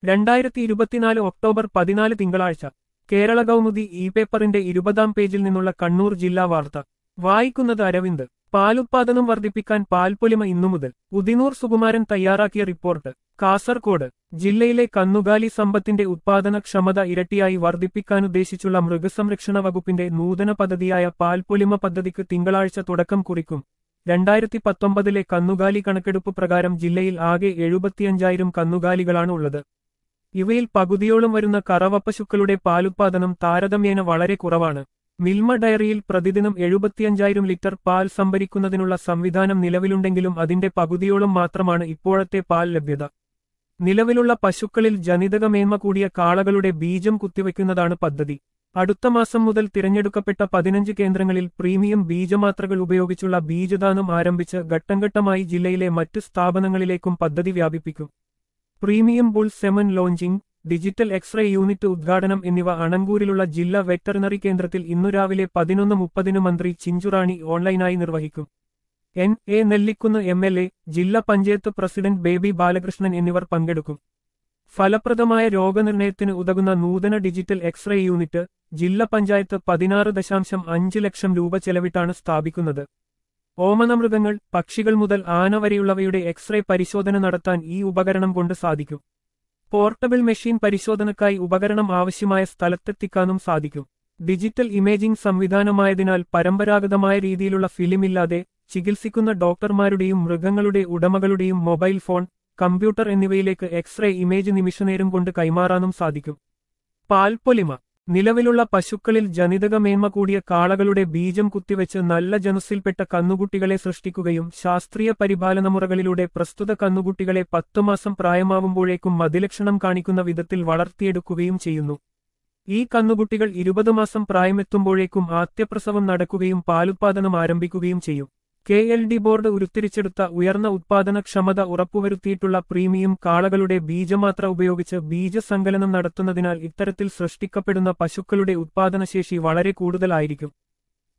രണ്ടായിരത്തി ഇരുപത്തിനാല് ഒക്ടോബർ പതിനാല് തിങ്കളാഴ്ച കേരള കൗമുദി ഇ പേപ്പറിന്റെ ഇരുപതാം പേജിൽ നിന്നുള്ള കണ്ണൂർ ജില്ലാ വാർത്ത വായിക്കുന്നത് അരവിന്ദ് പാലുത്പാദനം വർദ്ധിപ്പിക്കാൻ പാൽപ്പൊലിമ ഇന്നു മുതൽ ഉദിനൂർ സുകുമാരൻ തയ്യാറാക്കിയ റിപ്പോർട്ട് കാസർകോട് ജില്ലയിലെ കന്നുകാലി സമ്പത്തിന്റെ ഉത്പാദനക്ഷമത ഇരട്ടിയായി വർദ്ധിപ്പിക്കാനുദ്ദേശിച്ചുള്ള മൃഗസംരക്ഷണ വകുപ്പിന്റെ നൂതന പദ്ധതിയായ പാൽപ്പൊലിമ പദ്ധതിക്ക് തിങ്കളാഴ്ച തുടക്കം കുറിക്കും രണ്ടായിരത്തി പത്തൊമ്പതിലെ കന്നുകാലി കണക്കെടുപ്പ് പ്രകാരം ജില്ലയിൽ ആകെ എഴുപത്തിയഞ്ചായിരം കന്നുകാലികളാണ് ഉള്ളത് ഇവയിൽ പകുതിയോളം വരുന്ന കറവപ്പശുക്കളുടെ പാലുത്പാദനം താരതമ്യേന വളരെ കുറവാണ് മിൽമ ഡയറിയിൽ പ്രതിദിനം എഴുപത്തിയഞ്ചായിരം ലിറ്റർ പാൽ സംഭരിക്കുന്നതിനുള്ള സംവിധാനം നിലവിലുണ്ടെങ്കിലും അതിന്റെ പകുതിയോളം മാത്രമാണ് ഇപ്പോഴത്തെ പാൽ ലഭ്യത നിലവിലുള്ള പശുക്കളിൽ ജനിതക മേന്മ കൂടിയ കാളകളുടെ ബീജം കുത്തിവയ്ക്കുന്നതാണ് പദ്ധതി അടുത്ത മാസം മുതൽ തിരഞ്ഞെടുക്കപ്പെട്ട പതിനഞ്ച് കേന്ദ്രങ്ങളിൽ പ്രീമിയം ബീജമാത്രകൾ ഉപയോഗിച്ചുള്ള ബീജദാനം ആരംഭിച്ച് ഘട്ടംഘട്ടമായി ജില്ലയിലെ മറ്റ് സ്ഥാപനങ്ങളിലേക്കും പദ്ധതി വ്യാപിപ്പിക്കും premium bull semen launching digital X ray unit ഉദ്ഘാടനം എന്നിവ അണങ്കൂരിലുള്ള ജില്ലാ വെറ്ററിനറി കേന്ദ്രത്തിൽ ഇന്നു രാവിലെ പതിനൊന്ന് മുപ്പതിന് മന്ത്രി ചിഞ്ചുറാണി ഓൺലൈനായി നിർവഹിക്കും N A Nellikunnu M L A ജില്ലാ പഞ്ചായത്ത് പ്രസിഡന്റ് ബേബി ബാലകൃഷ്ണൻ എന്നിവർ പങ്കെടുക്കും ഫലപ്രദമായ രോഗനിർണയത്തിന് ഉതകുന്ന നൂതന ഡിജിറ്റൽ എക്സ്റേ യൂണിറ്റ് ജില്ലാ പഞ്ചായത്ത് പതിനാറ് ദശാംശം അഞ്ച് ലക്ഷം രൂപ ചെലവിട്ടാണ് സ്ഥാപിക്കുന്നത് ഓമനമൃഗങ്ങൾ പക്ഷികൾ മുതൽ ആന വരെയുള്ളവയുടെ എക്സ്റേ പരിശോധന നടത്താൻ ഈ ഉപകരണം കൊണ്ട് സാധിക്കും പോർട്ടബിൾ മെഷീൻ പരിശോധനക്കായി ഉപകരണം ആവശ്യമായ സ്ഥലത്തെത്തിക്കാനും സാധിക്കും ഡിജിറ്റൽ ഇമേജിംഗ് സംവിധാനമായതിനാൽ പരമ്പരാഗതമായ രീതിയിലുള്ള ഫിലിമില്ലാതെ ചികിത്സിക്കുന്ന ഡോക്ടർമാരുടെയും മൃഗങ്ങളുടെ ഉടമകളുടെയും മൊബൈൽ ഫോൺ കമ്പ്യൂട്ടർ എന്നിവയിലേക്ക് എക്സ്റേ ഇമേജ് നിമിഷനേരം കൊണ്ട് കൈമാറാനും സാധിക്കും പാൽപ്പൊലിമ നിലവിലുള്ള പശുക്കളിൽ ജനിതക മേന്മ കൂടിയ കാളകളുടെ ബീജം കുത്തിവെച്ച് നല്ല ജനുസിൽപ്പെട്ട കന്നുകുട്ടികളെ സൃഷ്ടിക്കുകയും ശാസ്ത്രീയ പരിപാലനമുറകളിലൂടെ പ്രസ്തുത കന്നുകുട്ടികളെ പത്തു മാസം പ്രായമാവുമ്പോഴേക്കും മതിലക്ഷണം കാണിക്കുന്ന വിധത്തിൽ വളർത്തിയെടുക്കുകയും ചെയ്യുന്നു ഈ കന്നുകുട്ടികൾ ഇരുപത് മാസം പ്രായമെത്തുമ്പോഴേക്കും ആദ്യപ്രസവം നടക്കുകയും പാലുത്പാദനം ആരംഭിക്കുകയും ചെയ്യും കെ എൽ ഡി ബോർഡ് ഉരുത്തിരിച്ചെടുത്ത ഉയർന്ന ഉത്പാദനക്ഷമത ഉറപ്പുവരുത്തിയിട്ടുള്ള പ്രീമിയം കാളകളുടെ ബീജമാത്ര ഉപയോഗിച്ച് ബീജസങ്കലനം നടത്തുന്നതിനാൽ ഇത്തരത്തിൽ സൃഷ്ടിക്കപ്പെടുന്ന പശുക്കളുടെ ഉത്പാദനശേഷി വളരെ കൂടുതലായിരിക്കും